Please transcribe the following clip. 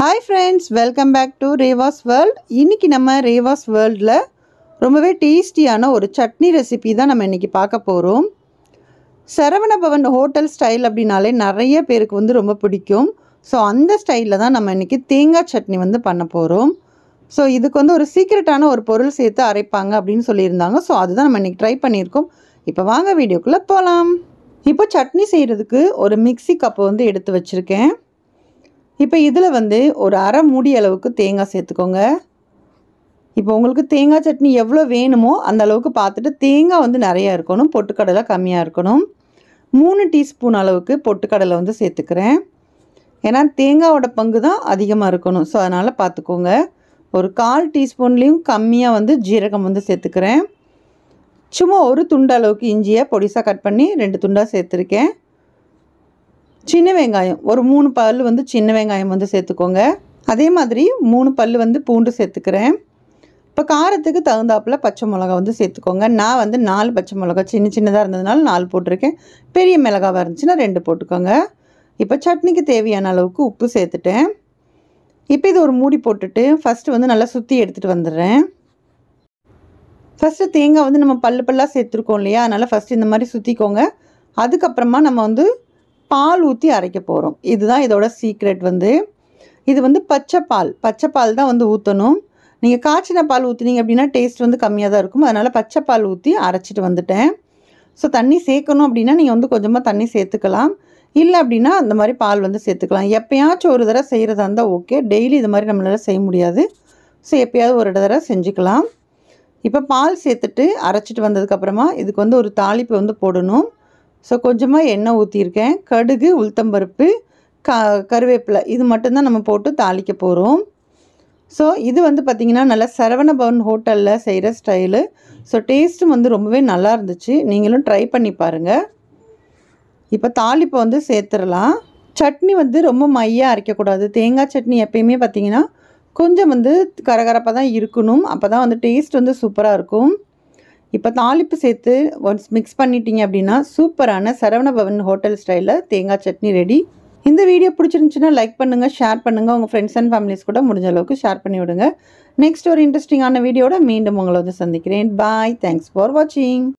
hi friends welcome back to Reva's world இன்றைக்கி நம்ம ரேவாஸ் வேர்ல்டில் ரொம்பவே டேஸ்டியான ஒரு சட்னி ரெசிபி தான் நம்ம இன்றைக்கி பார்க்க போகிறோம் சரவண பவன் ஹோட்டல் ஸ்டைல் அப்படின்னாலே நிறைய பேருக்கு வந்து ரொம்ப பிடிக்கும் ஸோ அந்த ஸ்டைலில் தான் நம்ம இன்றைக்கி தேங்காய் சட்னி வந்து பண்ண போகிறோம் ஸோ இதுக்கு வந்து ஒரு சீக்ரெட்டான ஒரு பொருள் சேர்த்து அரைப்பாங்க அப்படின்னு சொல்லியிருந்தாங்க ஸோ அதுதான் நம்ம இன்றைக்கி ட்ரை பண்ணியிருக்கோம் இப்போ வாங்க வீடியோக்குள்ளே போகலாம் இப்போ சட்னி செய்கிறதுக்கு ஒரு மிக்ஸி கப்பு வந்து எடுத்து வச்சுருக்கேன் இப்போ இதில் வந்து ஒரு அரை மூடி அளவுக்கு தேங்காய் சேர்த்துக்கோங்க இப்போ உங்களுக்கு தேங்காய் சட்னி எவ்வளோ வேணுமோ அந்த அளவுக்கு பார்த்துட்டு தேங்காய் வந்து நிறையா இருக்கணும் பொட்டுக்கடலை கம்மியாக இருக்கணும் மூணு டீஸ்பூன் அளவுக்கு பொட்டுக்கடலை வந்து சேர்த்துக்கிறேன் ஏன்னா தேங்காயோட பங்கு தான் அதிகமாக இருக்கணும் ஸோ அதனால் பார்த்துக்கோங்க ஒரு கால் டீஸ்பூன்லேயும் கம்மியாக வந்து ஜீரகம் வந்து சேர்த்துக்கிறேன் சும்மா ஒரு துண்டு அளவுக்கு இஞ்சியை பொடிசாக கட் பண்ணி ரெண்டு துண்டாக சேர்த்துருக்கேன் சின்ன வெங்காயம் ஒரு மூணு பல் வந்து சின்ன வெங்காயம் வந்து சேர்த்துக்கோங்க அதே மாதிரி மூணு பல் வந்து பூண்டு சேர்த்துக்கிறேன் இப்போ காரத்துக்கு தகுந்தாப்பில் பச்சை மிளகா வந்து சேர்த்துக்கோங்க நான் வந்து நாலு பச்சை மிளகா சின்ன சின்னதாக இருந்ததுனால நாலு போட்டிருக்கேன் பெரிய மிளகாவாக இருந்துச்சுன்னா ரெண்டு போட்டுக்கோங்க இப்போ சட்னிக்கு தேவையான அளவுக்கு உப்பு சேர்த்துட்டேன் இப்போ இது ஒரு மூடி போட்டுட்டு ஃபஸ்ட்டு வந்து நல்லா சுற்றி எடுத்துகிட்டு வந்துடுறேன் ஃபஸ்ட்டு தேங்காய் வந்து நம்ம பல்லு பல்லாக சேர்த்துருக்கோம் இல்லையா அதனால் ஃபஸ்ட்டு இந்த மாதிரி சுற்றிக்கோங்க அதுக்கப்புறமா நம்ம வந்து பால் ஊற்றி அரைக்க போகிறோம் இதுதான் இதோட சீக்ரெட் வந்து இது வந்து பச்சை பால் பச்சை பால் தான் வந்து ஊற்றணும் நீங்கள் காய்ச்சின பால் ஊற்றுனீங்க அப்படின்னா டேஸ்ட் வந்து கம்மியாக தான் இருக்கும் அதனால் பச்சை பால் ஊற்றி அரைச்சிட்டு வந்துட்டேன் ஸோ தண்ணி சேர்க்கணும் அப்படின்னா நீங்கள் வந்து கொஞ்சமாக தண்ணி சேர்த்துக்கலாம் இல்லை அப்படின்னா அந்த மாதிரி பால் வந்து சேர்த்துக்கலாம் எப்போயாச்சும் ஒரு தடவை செய்கிறதா இருந்தால் ஓகே டெய்லி இது மாதிரி நம்மளால் செய்ய முடியாது ஸோ எப்போயாவது ஒரு தடவை செஞ்சுக்கலாம் இப்போ பால் சேர்த்துட்டு அரைச்சிட்டு வந்ததுக்கப்புறமா இதுக்கு வந்து ஒரு தாளிப்பு வந்து போடணும் ஸோ கொஞ்சமாக எண்ணெய் ஊற்றிருக்கேன் கடுகு உளுத்தம்பருப்பு க கருவேப்பிலை இது மட்டும்தான் நம்ம போட்டு தாளிக்க போகிறோம் ஸோ இது வந்து பார்த்திங்கன்னா நல்லா சரவண பவன் ஹோட்டலில் செய்கிற ஸ்டைலு ஸோ டேஸ்ட்டும் வந்து ரொம்பவே நல்லா இருந்துச்சு நீங்களும் ட்ரை பண்ணி பாருங்கள் இப்போ தாளிப்பை வந்து சேர்த்துடலாம் சட்னி வந்து ரொம்ப மையாக அரைக்கக்கூடாது தேங்காய் சட்னி எப்பயுமே பார்த்திங்கன்னா கொஞ்சம் வந்து கரகரப்பாக தான் இருக்கணும் அப்போ தான் வந்து டேஸ்ட் வந்து சூப்பராக இருக்கும் இப்போ தாளிப்பு சேர்த்து ஒன்ஸ் மிக்ஸ் பண்ணிட்டீங்க அப்படின்னா சூப்பரான சரவண பவன் ஹோட்டல் ஸ்டைலில் தேங்காய் சட்னி ரெடி இந்த வீடியோ பிடிச்சிருந்துச்சுன்னா லைக் பண்ணுங்கள் ஷேர் பண்ணுங்கள் உங்கள் ஃப்ரெண்ட்ஸ் அண்ட் ஃபேமிலிஸ் கூட முடிஞ்ச அளவுக்கு ஷேர் பண்ணி விடுங்க நெக்ஸ்ட் ஒரு இன்ட்ரெஸ்டிங்கான வீடியோட மீண்டும் உங்களை வந்து சந்திக்கிறேன் பாய் தேங்க்ஸ் ஃபார் வாட்சிங்